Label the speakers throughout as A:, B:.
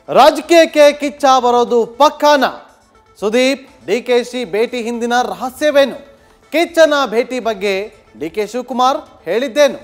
A: ರಾಜಕೀಯಕ್ಕೆ ಕಿಚ್ಚ ಬರೋದು ಪಕ್ಕಾನ ಸುದೀಪ್ ಡಿಕೆಶಿ ಭೇಟಿ ಹಿಂದಿನ ರಹಸ್ಯವೇನು ಕಿಚ್ಚನ ಭೇಟಿ ಬಗ್ಗೆ ಡಿಕೆ ಶಿವಕುಮಾರ್ ಹೇಳಿದ್ದೇನು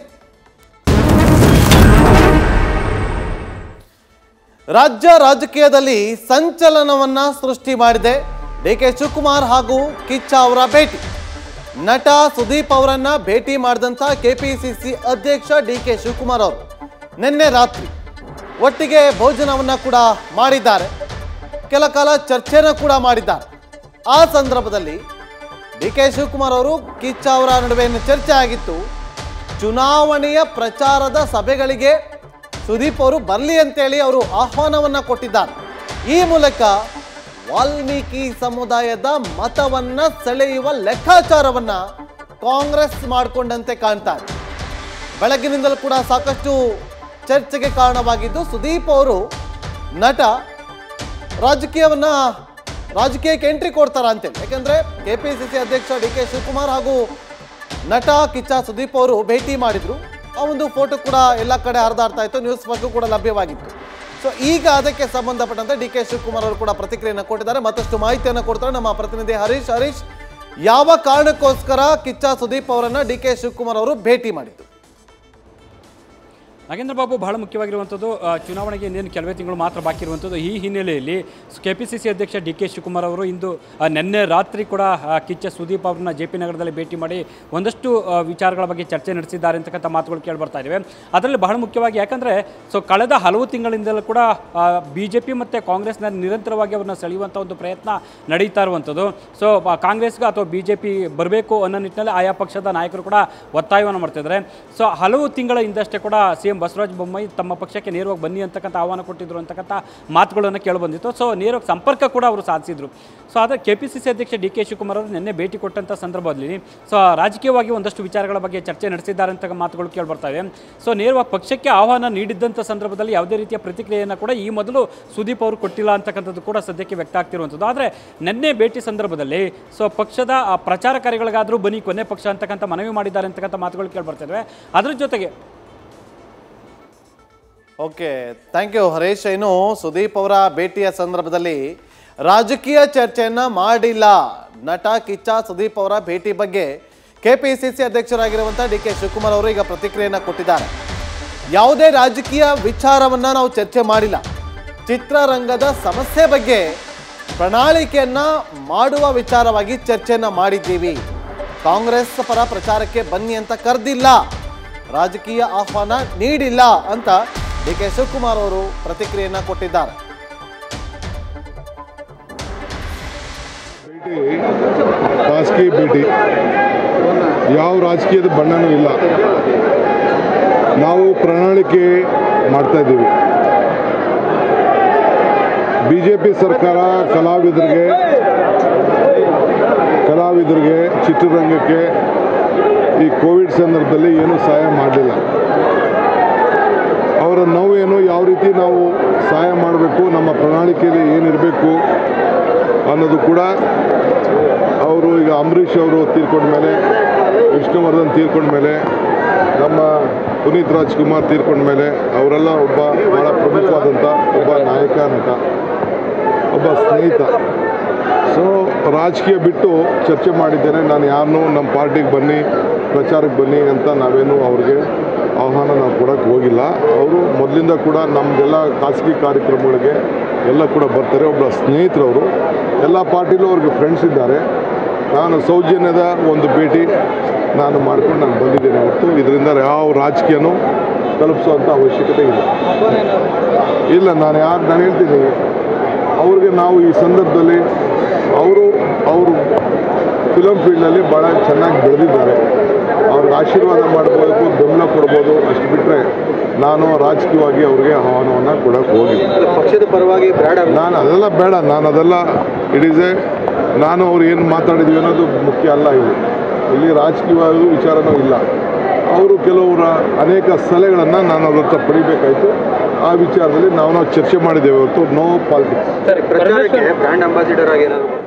A: ರಾಜ್ಯ ರಾಜಕೀಯದಲ್ಲಿ ಸಂಚಲನವನ್ನ ಸೃಷ್ಟಿ ಮಾಡಿದೆ ಡಿಕೆ ಶಿವಕುಮಾರ್ ಹಾಗೂ ಕಿಚ್ಚ ಅವರ ಭೇಟಿ ನಟ ಸುದೀಪ್ ಅವರನ್ನ ಭೇಟಿ ಮಾಡಿದಂಥ ಕೆಪಿಸಿಸಿ ಅಧ್ಯಕ್ಷ ಡಿ ಕೆ ಶಿವಕುಮಾರ್ ಅವರು ನಿನ್ನೆ ರಾತ್ರಿ ಒಟ್ಟಿಗೆ ಭೋಜನವನ್ನ ಕೂಡ ಮಾಡಿದ್ದಾರೆ ಕೆಲ ಕಾಲ ಚರ್ಚೆನ ಕೂಡ ಮಾಡಿದ್ದಾರೆ ಆ ಸಂದರ್ಭದಲ್ಲಿ ಡಿ ಕೆ ಶಿವಕುಮಾರ್ ಅವರು ಕಿಚ್ಚ ಅವರ ನಡುವೆ ಏನು ಚರ್ಚೆ ಆಗಿತ್ತು ಚುನಾವಣೆಯ ಪ್ರಚಾರದ ಸಭೆಗಳಿಗೆ ಸುದೀಪ್ ಅವರು ಬರಲಿ ಅಂತೇಳಿ ಅವರು ಆಹ್ವಾನವನ್ನ ಕೊಟ್ಟಿದ್ದಾರೆ ಈ ಮೂಲಕ ವಾಲ್ಮೀಕಿ ಸಮುದಾಯದ ಮತವನ್ನ ಸೆಳೆಯುವ ಲೆಕ್ಕಾಚಾರವನ್ನ ಕಾಂಗ್ರೆಸ್ ಮಾಡಿಕೊಂಡಂತೆ ಕಾಣ್ತಾರೆ ಬೆಳಗ್ಗಿನಿಂದಲೂ ಕೂಡ ಸಾಕಷ್ಟು ಚರ್ಚೆಗೆ ಕಾರಣವಾಗಿದ್ದು ಸುದೀಪ್ ಅವರು ನಟ ರಾಜಕೀಯವನ್ನ ರಾಜಕೀಯಕ್ಕೆ ಎಂಟ್ರಿ ಕೊಡ್ತಾರ ಅಂತೇಳಿ ಯಾಕಂದ್ರೆ ಕೆಪಿಸಿಸಿ ಅಧ್ಯಕ್ಷ ಡಿ ಕೆ ಶಿವಕುಮಾರ್ ಹಾಗೂ ನಟ ಕಿಚ್ಚ ಸುದೀಪ್ ಅವರು ಭೇಟಿ ಮಾಡಿದ್ರು ಆ ಒಂದು ಫೋಟೋ ಕೂಡ ಎಲ್ಲ ಕಡೆ ಹರಿದಾಡ್ತಾ ಇತ್ತು ನ್ಯೂಸ್ ಬಗ್ಗೆ ಕೂಡ ಲಭ್ಯವಾಗಿತ್ತು ಸೊ ಈಗ ಅದಕ್ಕೆ ಸಂಬಂಧಪಟ್ಟಂತೆ ಡಿ ಕೆ ಶಿವಕುಮಾರ್ ಅವರು ಕೂಡ ಪ್ರತಿಕ್ರಿಯೆಯನ್ನು ಕೊಟ್ಟಿದ್ದಾರೆ ಮತ್ತಷ್ಟು ಮಾಹಿತಿಯನ್ನು ಕೊಡ್ತಾರೆ ನಮ್ಮ ಪ್ರತಿನಿಧಿ ಹರೀಶ್ ಹರೀಶ್ ಯಾವ ಕಾರಣಕ್ಕೋಸ್ಕರ ಕಿಚ್ಚ ಸುದೀಪ್ ಅವರನ್ನ ಡಿ ಕೆ ಶಿವಕುಮಾರ್ ಅವರು ಭೇಟಿ ಮಾಡಿದ್ದು
B: ನಾಗೇಂದ್ರ ಬಾಬು ಬಹಳ ಮುಖ್ಯವಾಗಿರುವಂಥದ್ದು ಆ, ಚುನಾವಣೆಗೆ ಇನ್ನೇನು ಕೆಲವೇ ತಿಂಗಳು ಮಾತ್ರ ಬಾಕಿ ಇರುವಂಥದ್ದು ಈ ಹಿನ್ನೆಲೆಯಲ್ಲಿ ಕೆ ಪಿ ಸಿ ಸಿ ಅಧ್ಯಕ್ಷ ಡಿ ಕೆ ಶಿವಕುಮಾರ್ ಅವರು ಇಂದು ಆ, ನಿನ್ನೆ ರಾತ್ರಿ ಕೂಡ ಆ, ಕಿಚ್ಚ ಸುದೀಪ್ ಅವ್ರನ್ನ ಜೆ ಪಿ ನಗರದಲ್ಲಿ ಭೇಟಿ ಮಾಡಿ ಒಂದಷ್ಟು ಆ, ವಿಚಾರಗಳ ಬಗ್ಗೆ ಚರ್ಚೆ ನಡೆಸಿದ್ದಾರೆ ಅಂತಕ್ಕಂಥ ಮಾತುಗಳು ಕೇಳಿ ಬರ್ತಾ ಇದ್ದಾವೆ ಅದರಲ್ಲಿ ಬಹಳ ಮುಖ್ಯವಾಗಿ ಯಾಕಂದರೆ ಸೊ ಕಳೆದ ಹಲವು ತಿಂಗಳಿಂದಲೂ ಕೂಡ ಬಿ ಜೆ ಪಿ ಮತ್ತು ಕಾಂಗ್ರೆಸ್ನ ನಿರಂತರವಾಗಿ ಅವ್ರನ್ನ ಸೆಳೆಯುವಂಥ ಒಂದು ಪ್ರಯತ್ನ ನಡೀತಾ ಇರುವಂಥದ್ದು ಸೊ ಕಾಂಗ್ರೆಸ್ಗೆ ಅಥವಾ ಬಿ ಜೆ ಪಿ ಬರಬೇಕು ಅನ್ನೋ ನಿಟ್ಟಿನಲ್ಲಿ ಆಯಾ ಪಕ್ಷದ ನಾಯಕರು ಕೂಡ ಒತ್ತಾಯವನ್ನು ಮಾಡ್ತಿದ್ದಾರೆ ಸೊ ಹಲವು ತಿಂಗಳ ಹಿಂದಷ್ಟೇ ಕೂಡ ಸಿ ಎಂ ಬಸವರಾಜ ಬೊಮ್ಮಾಯಿ ತಮ್ಮ ಪಕ್ಷಕ್ಕೆ ನೇರವಾಗಿ ಬನ್ನಿ ಅಂತಕ್ಕಂಥ ಆಹ್ವಾನ ಕೊಟ್ಟಿದ್ರು ಅಂತಕ್ಕಂಥ ಮಾತುಗಳನ್ನು ಕೇಳಿಬಂದಿತ್ತು ಸೊ ನೇರವಾಗಿ ಸಂಪರ್ಕ ಕೂಡ ಅವರು ಸಾಧಿಸಿದ್ರು ಸೊ ಆದರೆ ಕೆ ಪಿ ಸಿ ಸಿ ಅಧ್ಯಕ್ಷ ಡಿ ಕೆ ಶಿವಕುಮಾರ್ ಅವರು ನಿನ್ನೆ ಭೇಟಿ ಕೊಟ್ಟಂಥ ಸಂದರ್ಭದಲ್ಲಿ ಸೊ ರಾಜಕೀಯವಾಗಿ ಒಂದಷ್ಟು ವಿಚಾರಗಳ ಬಗ್ಗೆ ಚರ್ಚೆ ನಡೆಸಿದ್ದಾರೆ ಅಂತ ಮಾತುಗಳು ಕೇಳಿಬರ್ತಾ ಇವೆ ಸೊ ನೇರವಾಗಿ ಪಕ್ಷಕ್ಕೆ ಆಹ್ವಾನ ನೀಡಿದ್ದಂಥ ಸಂದರ್ಭದಲ್ಲಿ ಯಾವುದೇ ರೀತಿಯ ಪ್ರತಿಕ್ರಿಯೆಯನ್ನು ಕೂಡ ಈ ಮೊದಲು ಸುದೀಪ್ ಅವರು ಕೊಟ್ಟಿಲ್ಲ ಅಂತಕ್ಕಂಥದ್ದು ಕೂಡ ಸದ್ಯಕ್ಕೆ ವ್ಯಕ್ತ ಆಗ್ತಿರುವಂಥದ್ದು ಆದರೆ ನಿನ್ನೆ ಭೇಟಿ ಸಂದರ್ಭದಲ್ಲಿ ಸೊ ಪಕ್ಷದ ಆ, ಪ್ರಚಾರ ಕಾರ್ಯಗಳಿಗಾದರೂ ಬನ್ನಿ ಕೊನೆ ಪಕ್ಷ ಅಂತಕ್ಕಂಥ ಮನವಿ ಮಾಡಿದ್ದಾರೆ ಅಂತಕ್ಕಂಥ ಮಾತುಗಳು ಕೇಳಿಬರ್ತಾ ಇವೆ ಅದರ ಜೊತೆಗೆ
A: ಓಕೆ ಥ್ಯಾಂಕ್ ಯು ಹರೀಶ್ ಇನ್ನು ಸುದೀಪ್ ಅವರ ಭೇಟಿಯ ಸಂದರ್ಭದಲ್ಲಿ ರಾಜಕೀಯ ಚರ್ಚೆಯನ್ನ ಮಾಡಿಲ್ಲ ನಟ ಕಿಚ್ಚ ಸುದೀಪ್ ಅವರ ಭೇಟಿ ಬಗ್ಗೆ ಕೆಪಿಸಿಸಿ ಅಧ್ಯಕ್ಷರಾಗಿರುವಂಥ ಡಿ ಕೆ ಶಿವಕುಮಾರ್ ಅವರು ಈಗ ಪ್ರತಿಕ್ರಿಯೆಯನ್ನ ಕೊಟ್ಟಿದ್ದಾರೆ ಯಾವುದೇ ರಾಜಕೀಯ ವಿಚಾರವನ್ನ ನಾವು ಚರ್ಚೆ ಮಾಡಿಲ್ಲ ಚಿತ್ರರಂಗದ ಸಮಸ್ಯೆ ಬಗ್ಗೆ ಪ್ರಣಾಳಿಕೆಯನ್ನ ಮಾಡುವ ವಿಚಾರವಾಗಿ ಚರ್ಚೆಯನ್ನ ಮಾಡಿದ್ದೀವಿ ಕಾಂಗ್ರೆಸ್ ಪರ ಪ್ರಚಾರಕ್ಕೆ ಬನ್ನಿ ಅಂತ ಕರೆದಿಲ್ಲ ರಾಜಕೀಯ ಆಹ್ವಾನ ನೀಡಿಲ್ಲ ಅಂತ ಡಿ ಕೆ ಶಿವಕುಮಾರ್ ಅವರು ಪ್ರತಿಕ್ರಿಯೆಯನ್ನ ಕೊಟ್ಟಿದ್ದಾರೆ
C: ಭೇಟಿ ಖಾಸಗಿ ಭೇಟಿ ಯಾವ ರಾಜಕೀಯದ ಬಣ್ಣನೂ ಇಲ್ಲ ನಾವು ಪ್ರಣಾಳಿಕೆ ಮಾಡ್ತಾ ಇದ್ದೀವಿ ಬಿ ಜೆ ಪಿ ಸರ್ಕಾರ ಕಲಾವಿದರಿಗೆ ಕಲಾವಿದರಿಗೆ ಚಿತ್ರರಂಗಕ್ಕೆ ಈ ಕೋವಿಡ್ ಸಂದರ್ಭದಲ್ಲಿ ಏನೂ ಸಹಾಯ ಮಾಡಲಿಲ್ಲ ಅವರ ನೋವೇನು ಯಾವ ರೀತಿ ನಾವು ಸಹಾಯ ಮಾಡಬೇಕು ನಮ್ಮ ಪ್ರಣಾಳಿಕೆಯಲ್ಲಿ ಏನಿರಬೇಕು ಅನ್ನೋದು ಕೂಡ ಅವರು ಈಗ ಅಂಬರೀಷ್ ಅವರು ತೀರ್ಕೊಂಡ ಮೇಲೆ ವಿಷ್ಣುವರ್ಧನ್ ತೀರ್ಕೊಂಡ ಮೇಲೆ ನಮ್ಮ ಪುನೀತ್ ರಾಜ್ಕುಮಾರ್ ತೀರ್ಕೊಂಡ ಮೇಲೆ ಅವರೆಲ್ಲ ಒಬ್ಬ ಭಾಳ ಪ್ರಮುಖವಾದಂಥ ಒಬ್ಬ ನಾಯಕ ನಟ ಒಬ್ಬ ಸ್ನೇಹಿತ ಸೊ ರಾಜಕೀಯ ಬಿಟ್ಟು ಚರ್ಚೆ ಮಾಡಿದ್ದೇನೆ ನಾನು ಯಾರನ್ನೂ ನಮ್ಮ ಪಾರ್ಟಿಗೆ ಬನ್ನಿ ಪ್ರಚಾರಕ್ಕೆ ಬನ್ನಿ ಅಂತ ನಾವೇನು ಅವ್ರಿಗೆ ಆಹ್ವಾನ ನಾವು ಕೊಡೋಕ್ಕೆ ಹೋಗಿಲ್ಲ ಅವರು ಮೊದಲಿಂದ ಕೂಡ ನಮ್ಮದೆಲ್ಲ ಖಾಸಗಿ ಕಾರ್ಯಕ್ರಮಗಳಿಗೆ ಎಲ್ಲ ಕೂಡ ಬರ್ತಾರೆ ಒಬ್ಬ ಸ್ನೇಹಿತರವರು ಎಲ್ಲ ಪಾರ್ಟಿಲೂ ಅವ್ರಿಗೆ ಫ್ರೆಂಡ್ಸ್ ಇದ್ದಾರೆ ನಾನು ಸೌಜನ್ಯದ ಒಂದು ಭೇಟಿ ನಾನು ಮಾಡ್ಕೊಂಡು ನಾನು ಬಂದಿದ್ದೇನೆ ಹೊರತು ಇದರಿಂದ ಯಾವ ರಾಜಕೀಯನೂ ತಲುಪಿಸುವಂಥ ಅವಶ್ಯಕತೆ ಇಲ್ಲ ಇಲ್ಲ ನಾನು ಯಾರು ನಾನು ಹೇಳ್ತೀನಿ ಅವ್ರಿಗೆ ನಾವು ಈ ಸಂದರ್ಭದಲ್ಲಿ ಅವರು ಅವರು ಫಿಲಮ್ ಫೀಲ್ಡಲ್ಲಿ ಭಾಳ ಚೆನ್ನಾಗಿ ಬೆಳೆದಿದ್ದಾರೆ ಅವ್ರಿಗೆ ಆಶೀರ್ವಾದ ಮಾಡಬೇಕು ಬೆಂಬಲ ಕೊಡ್ಬೋದು ಅಷ್ಟು ಬಿಟ್ಟರೆ ನಾನು ರಾಜಕೀಯವಾಗಿ ಅವ್ರಿಗೆ ಆಹ್ವಾನವನ್ನು ಕೊಡೋಕ್ಕೆ ಹೋಗಿಲ್ಲ
D: ಪಕ್ಷದ ಪರವಾಗಿ ಬೇಡ
C: ನಾನು ಅದೆಲ್ಲ ಬೇಡ ನಾನು ಅದೆಲ್ಲ ಇಟ್ ಈಸ್ ಎ ನಾನು ಅವ್ರು ಏನು ಮಾತಾಡಿದ್ವಿ ಅನ್ನೋದು ಮುಖ್ಯ ಅಲ್ಲ ಇಲ್ಲಿ ಇಲ್ಲಿ ರಾಜಕೀಯವಾದ ವಿಚಾರನೂ ಇಲ್ಲ ಅವರು ಕೆಲವರ ಅನೇಕ ಸಲಹೆಗಳನ್ನು ನಾನು ಅವ್ರ ಹತ್ರ ಪಡಿಬೇಕಾಯಿತು ಆ ವಿಚಾರದಲ್ಲಿ ನಾವು ನಾವು ಚರ್ಚೆ ಮಾಡಿದ್ದೇವೆ ಹೊರತು ನೋ ಪಾಲಿಟಿಕ್ಸ್
D: ಪ್ರಚಾರಕ್ಕೆ ಬ್ರ್ಯಾಂಡ್ ಅಂಬಾಸಿಡರ್ ಆಗಿ ಏನಾದ್ರು